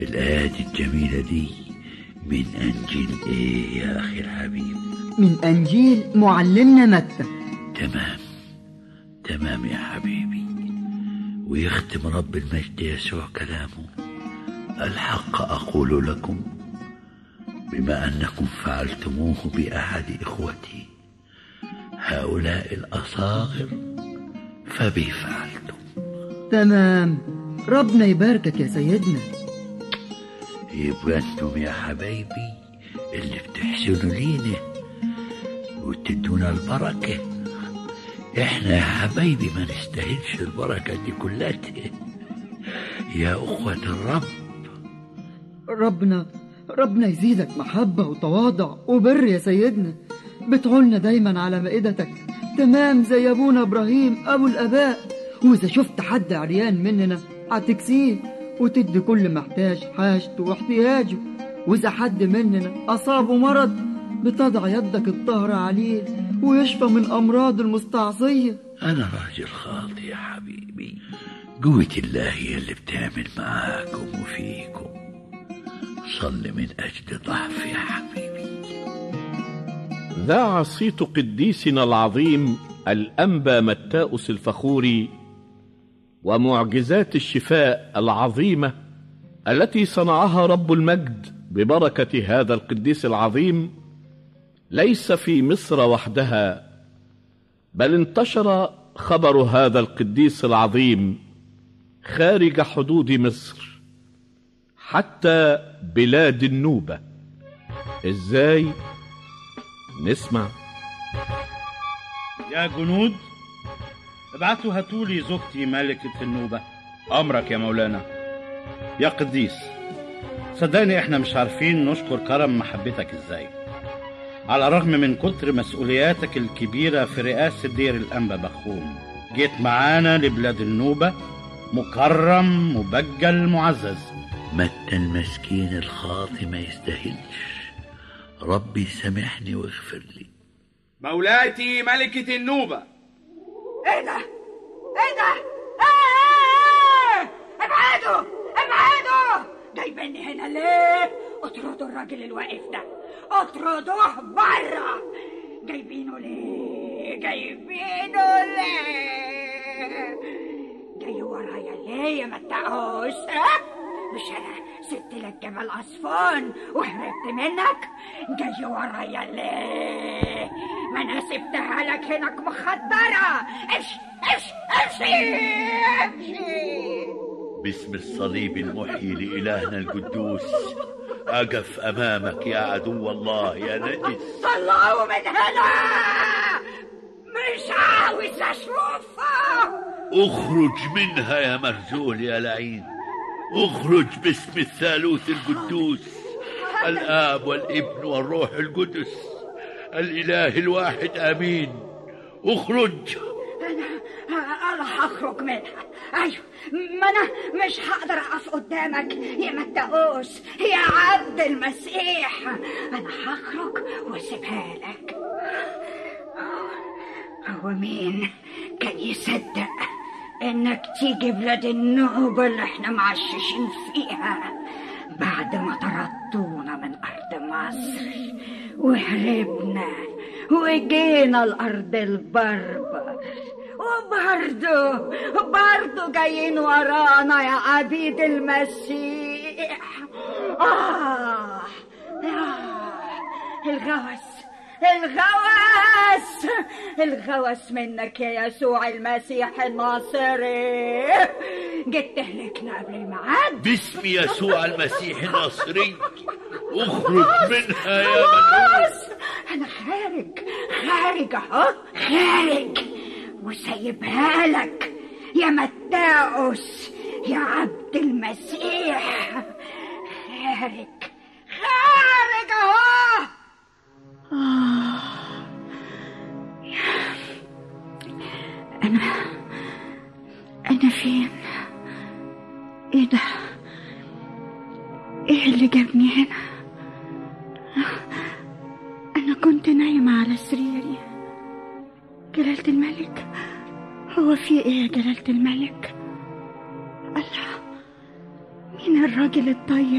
الآيات الجميلة دي من أنجيل إيه يا أخي الحبيب من أنجيل معلمنا متى تمام تمام يا حبيبي ويختم رب المجد يسوع كلامه الحق أقول لكم بما أنكم فعلتموه بأحد إخوتي هؤلاء الأصاغر فبي فعلتم تمام ربنا يباركك يا سيدنا يبقى انتم يا حبايبي اللي بتحسنوا لينا وتدونا البركة احنا يا حبايبي ما نستاهلش البركة دي كلها يا أخوة الرب ربنا ربنا يزيدك محبة وتواضع وبر يا سيدنا بتعولنا دايما على مائدتك تمام زي أبونا إبراهيم أبو الآباء وإذا شفت حد عريان مننا هتكسيه وتدي كل محتاج حاجته واحتياجه وإذا حد مننا أصابه مرض بتضع يدك الطاهرة عليه ويشفى من أمراض المستعصية أنا راجل خاطي يا حبيبي قوة الله هي اللي بتعمل معاكم وفيكم صل من أجل ضعف يا حبيبي ذاع صيت قديسنا العظيم الأنبا متاؤس الفخوري ومعجزات الشفاء العظيمة التي صنعها رب المجد ببركة هذا القديس العظيم ليس في مصر وحدها بل انتشر خبر هذا القديس العظيم خارج حدود مصر حتى بلاد النوبة ازاي نسمع يا جنود ابعتوا هاتولي زوجتي ملكة النوبة أمرك يا مولانا يا قديس صدقني احنا مش عارفين نشكر كرم محبتك ازاي على الرغم من كتر مسؤولياتك الكبيرة في رئاسة دير الأنبا بخوم جيت معانا لبلاد النوبة مكرم مبجل معزز متى المسكين الخاطي ما يستاهلش ربي سامحني واغفر لي مولاتي ملكة النوبة ايه ده ايه ده ايه ابعدوا ابعدوا جايبيني هنا ليه اطردوا الراجل الواقف ده اطردوه بره جايبينه ليه جايبينه ليه جاي ورايا ليه يا متعوش ها مش انا سبت لك جمال عصفون وهربت منك جاي ورايا ليه ما انا سبتها لك هناك مخدرة امشي امشي امشي امشي باسم الصليب المحيي لإلهنا القدوس أقف أمامك يا عدو الله يا نجس طلعوا من هنا مش عاوز اشوفه اخرج منها يا مرزول يا لعين اخرج باسم الثالوث القدوس الآب والابن والروح القدس الإله الواحد آمين اخرج انا انا هخرج منها ايوه ما انا مش هقدر اقف قدامك يا متقوس يا عبد المسيح انا هخرج واسيبها لك هو مين كان يصدق انك تيجي بلاد النوبة اللي احنا معششين فيها بعد ما طردونا من ارض مصر وهربنا وجينا الارض البربر وبرضه برضه جايين ورانا يا عبيد المسيح آه آه الغوث الغوث الغوث منك يا يسوع المسيح الناصري جيت تهلكنا قبل الميعاد باسم يسوع المسيح الناصري اخرج منها يا خلاص انا خارج خارج اهو خارج وسايبها لك يا متاؤس يا عبد المسيح خارج خارج اهو آه. أنا أنا فين؟ إيه ده؟ إيه اللي جابني هنا؟ أنا كنت نايمة على سريري جلالة الملك هو في إيه يا جلالة الملك؟ الله مين الراجل الطيب